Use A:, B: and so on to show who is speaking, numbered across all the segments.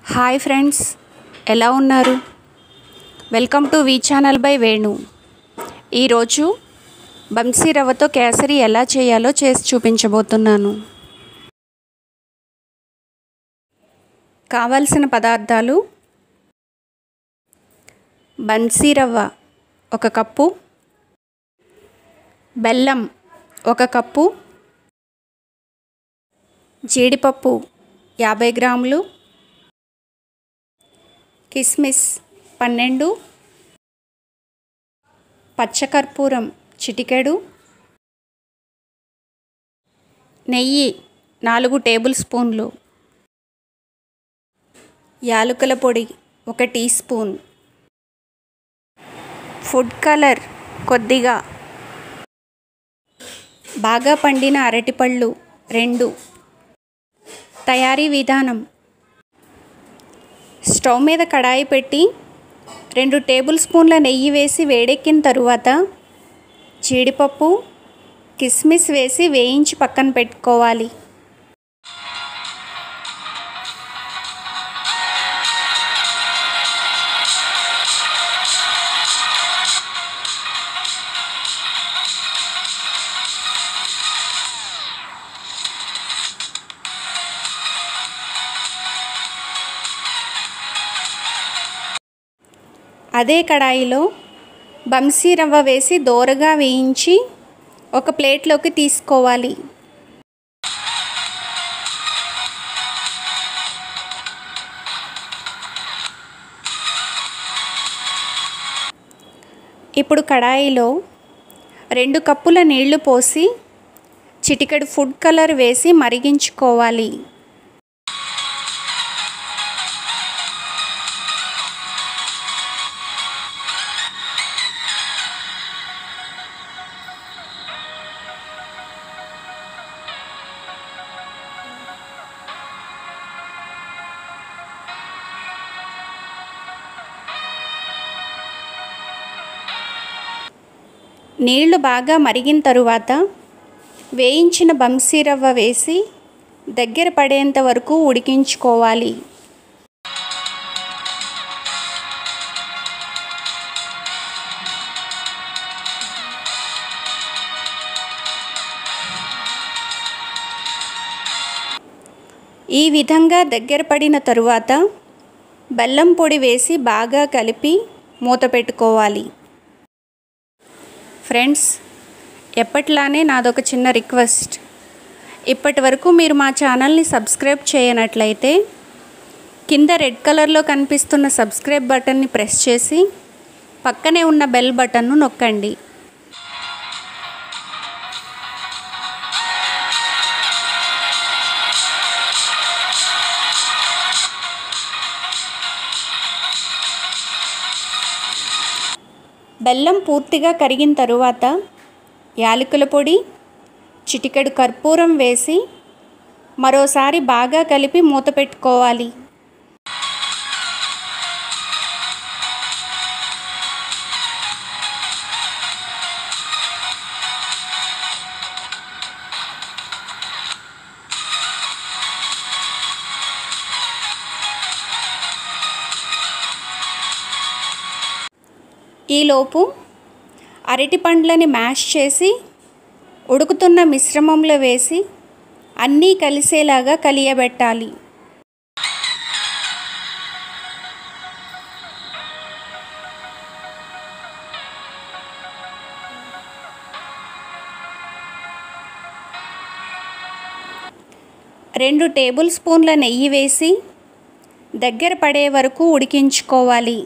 A: hi friends ఎలా ఉన్నారు welcome to V channel by Venu ఈరోజు బంసీ రవ్వతో కేసరి ఎలా చేయాలో చేసి చూపించబోతున్నాను కావలసిన పదార్థాలు బన్సీ రవ్వ ఒక కప్పు బెల్లం ఒక కప్పు జీడిపప్పు యాభై గ్రాములు కిస్మిస్ పన్నెండు పచ్చకర్పూరం చిటికెడు నెయ్యి నాలుగు టేబుల్ స్పూన్లు యాలకుల పొడి ఒక టీ స్పూన్ ఫుడ్ కలర్ కొద్దిగా బాగా పండిన అరటిపళ్ళు రెండు తయారీ విధానం స్టవ్ మీద కడాయి పెట్టి రెండు టేబుల్ స్పూన్ల నెయ్యి వేసి వేడెక్కిన తరువాత జీడిపప్పు కిస్మిస్ వేసి వేయించి పక్కన పెట్టుకోవాలి అదే కడాయిలో బంసీ రవ్వ వేసి దోరగా వేయించి ఒక ప్లేట్లోకి తీసుకోవాలి ఇప్పుడు కడాయిలో రెండు కప్పుల నీళ్లు పోసి చిటికెడు ఫుడ్ కలర్ వేసి మరిగించుకోవాలి నీళ్లు బాగా మరిగిన తరువాత వేయించిన బంసీ రవ్వ వేసి దగ్గర పడేంత వరకు ఉడికించుకోవాలి ఈ విధంగా దగ్గర పడిన తరువాత బెల్లం పొడి వేసి బాగా కలిపి మూత పెట్టుకోవాలి ఫ్రెండ్స్ ఎప్పట్లానే నాదొక చిన్న రిక్వెస్ట్ ఇప్పటి వరకు మీరు మా ఛానల్ని సబ్స్క్రైబ్ చేయనట్లయితే కింద రెడ్ కలర్లో కనిపిస్తున్న సబ్స్క్రైబ్ బటన్ని ప్రెస్ చేసి పక్కనే ఉన్న బెల్ బటన్ను నొక్కండి బెల్లం పూర్తిగా కరిగిన తరువాత యాలకుల పొడి చిటికెడు కర్పూరం వేసి మరోసారి బాగా కలిపి మూత పెట్టుకోవాలి ఈలోపు అరటి పండ్లని మ్యాష్ చేసి ఉడుకుతున్న మిశ్రమంలో వేసి అన్నీ కలిసేలాగా కలియబెట్టాలి రెండు టేబుల్ స్పూన్ల నెయ్యి వేసి దగ్గర పడే వరకు ఉడికించుకోవాలి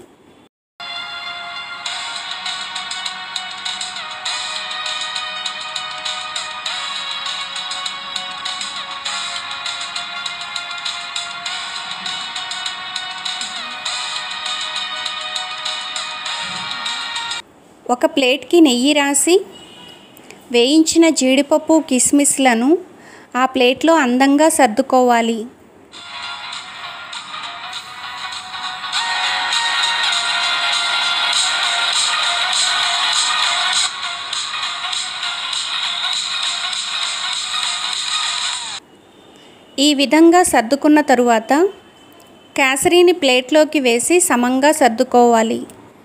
A: ఒక ప్లేట్కి నెయ్యి రాసి వేయించిన జీడిపప్పు కిస్మిస్లను ఆ ప్లేట్లో అందంగా సర్దుకోవాలి ఈ విధంగా సర్దుకున్న తరువాత కేసరీని ప్లేట్లోకి వేసి సమంగా సర్దుకోవాలి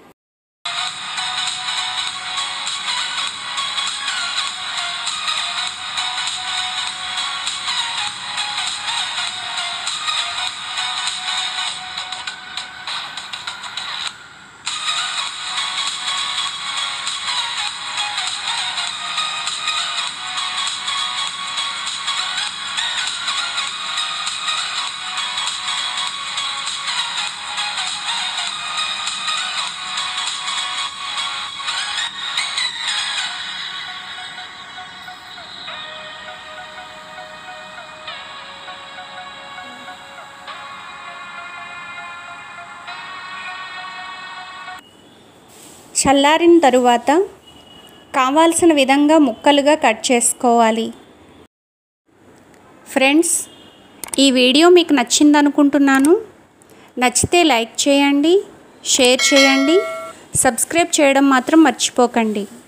A: చల్లారిన తరువాత కావాల్సిన విధంగా ముక్కలుగా కట్ చేసుకోవాలి ఫ్రెండ్స్ ఈ వీడియో మీకు నచ్చింది అనుకుంటున్నాను నచ్చితే లైక్ చేయండి షేర్ చేయండి సబ్స్క్రైబ్ చేయడం మాత్రం మర్చిపోకండి